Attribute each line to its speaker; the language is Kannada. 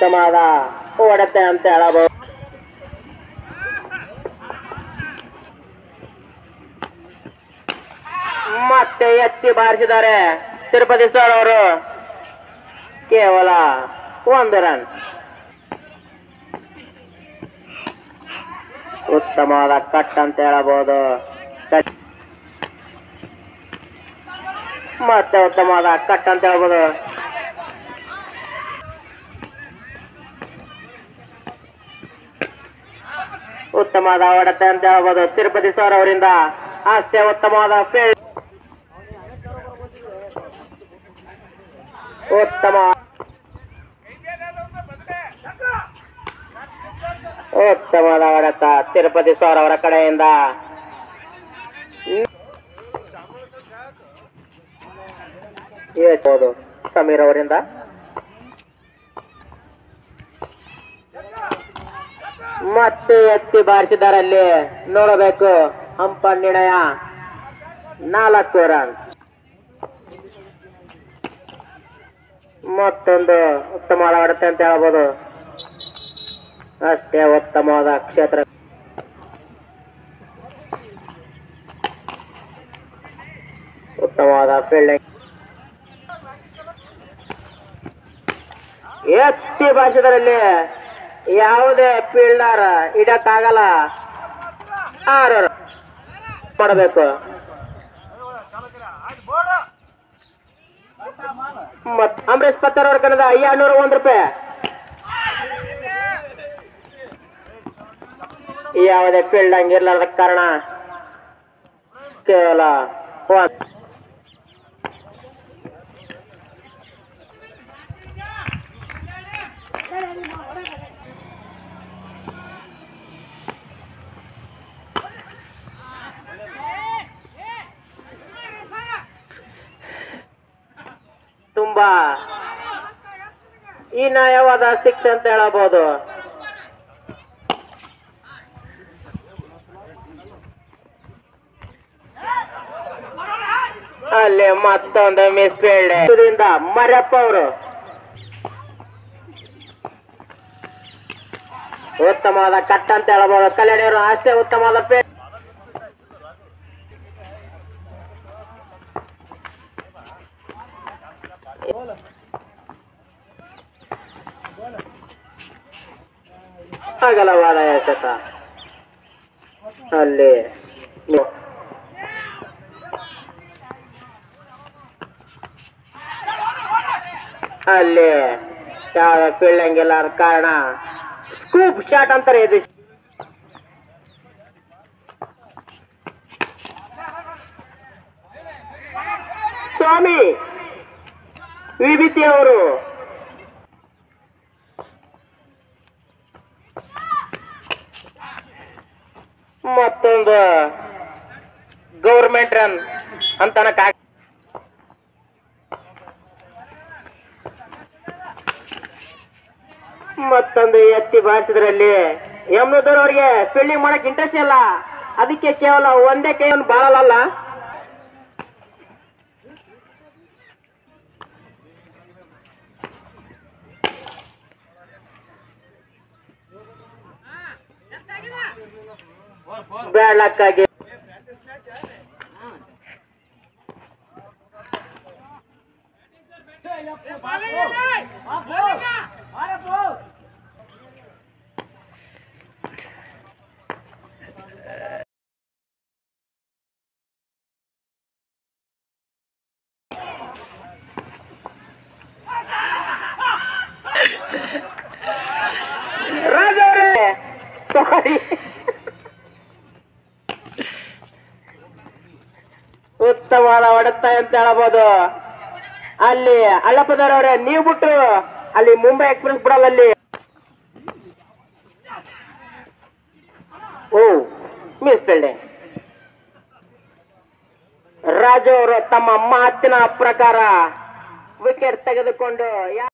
Speaker 1: ಉತ್ತಮವಾದ ಹೊಡೆತೆ ಅಂತ ಹೇಳಬಹುದು ಮತ್ತೆ ಎತ್ತಿ ಬಾರಿಸಿದ್ದಾರೆ ತಿರುಪತಿ ಸರ್ ಅವರು ಕೇವಲ ಒಂದು ರನ್ ಉತ್ತಮವಾದ ಕಟ್ ಅಂತ ಹೇಳಬಹುದು ಕಟ್. ಮತ್ತೆ ಉತ್ತಮವಾದ ಕಟ್ ಅಂತ ಹೇಳ್ಬೋದು ಉತ್ತಮವಾದ ಹೊಡೆತ ಅಂತ ಹೇಳ್ಬೋದು ತಿರುಪತಿ ಸರ್ ಅವರಿಂದ ಅಷ್ಟೇ ಉತ್ತಮವಾದ ಫೀಲ್ಡ್ ಉತ್ತಮ ಉತ್ತಮವಾದ ಹೊಡೆತ ತಿರುಪತಿ ಸರ್ ಅವರ ಕಡೆಯಿಂದ ಹೇಳ್ಬೋದು ಸಮೀರ್ ಅವರಿಂದ ಮತ್ತೆ ಎತ್ತಿ ಬಾರಿಸಿದಾರಲ್ಲಿ ನೋಡಬೇಕು ಹಂಪ ನಿರ್ಣಯ ನಾಲ್ಕು ರನ್ ಮತ್ತೊಂದು ಉತ್ತಮವಾದ ಹೊಡೆತ ಅಂತ ಹೇಳ್ಬೋದು ಅಷ್ಟೇ ಉತ್ತಮವಾದ ಕ್ಷೇತ್ರ ಉತ್ತಮವಾದ ಫೀಲ್ಡಿಂಗ್ ಎತ್ತಿ ಭಾಷೆದಲ್ಲಿ ಯಾವುದೇ ಫೀಲ್ಡರ್ ಇಡಕ್ಕಾಗಲ್ಲ ಆರು run ಮಾಡಬೇಕು ಮತ್ ಅಂಬರೀಶ್ ಪತ್ತರ್ ಅವ್ರ ಕನ್ನಡ ಎರಡ್ನೂರ ಒಂದ್ ರೂಪಾಯಿ ಯಾವುದೇ ಫೀಲ್ಡ್ ಹಂಗಿರ್ಲಾರ್ದ ಕಾರಣ ಕೇವಲ ಒಂದ್ ತುಂಬಾ ಈ ನ್ಯಾಯವಾದ ಶಿಕ್ಷೆ ಅಂತ ಹೇಳಬಹುದು ಅಲ್ಲಿ ಮತ್ತೊಂದು ಮಿಸ್ ಫೀಲ್ಡ್ ಮರ್ಯಪ್ಪ ಅವರು ಉತ್ತಮವಾದ ಕಟ್ ಅಂತ ಹೇಳಬಹುದು ಕಲ್ಯಾಣಿಯವರು ಅಷ್ಟೇ ಉತ್ತಮವಾದ ಫೀಲ್ಡ್ ಅಗಲವಾದ ಎಸೆತ ಅಲ್ಲಿ ನೀವು ಅಲ್ಲಿ ಯಾವ ಫೀಲ್ಡಿಂಗ್ ಇಲ್ಲ ಆದ ಕಾರಣ ಸ್ಕೂಪ್ ಶಾಟ್ ಅಂತಾರೆ ಇದು ಸ್ವಾಮಿ ವಿಭೂತಿ ಅವರು ಮತ್ತೊಂದು ಗೌರ್ಮೆಂಟ್ ರನ್ ಅಂತನಕ ಮತ್ತೊಂದು ಎತ್ತಿ ಬಾರಿಸಿದ್ರಲ್ಲಿ ಯಮುನದವ್ರ ಅವ್ರಿಗೆ ಫೀಲ್ಡಿಂಗ್ ಮಾಡಕ್ ಇಂಟ್ರೆಸ್ಟ್ ಇಲ್ಲ ಅದಕ್ಕೆ ಕೇವಲ ಒಂದೇ ಕೈಯನ್ನು ಬಾಳಲ್ಲ ಬೇಳಕ್ಕಾಗಿ ರಾಜ ಅವರೇ ಸಾರಿ ಉತ್ತಮವಾದ ಹೊಡೆತ ಅಂತ ಹೇಳಬಹುದು ಅಲ್ಲಿ ಅಳ್ಳಪ್ಪದವರವ್ರೆ ನೀವು ಬಿಟ್ಟು ಅಲ್ಲಿ ಮುಂಬೈ ಎಕ್ಸ್ಪ್ರೆಸ್ ಬಿಡಲ್ಲ ಅಲ್ಲಿ ಓ ಮಿಸ್ ಫೀಲ್ಡಿಂಗ್ ರಾಜು ಅವರು ತಮ್ಮ ಮಾತಿನ ಪ್ರಕಾರ ವಿಕೆಟ್ ತೆಗೆದುಕೊಂಡು ಯಾ-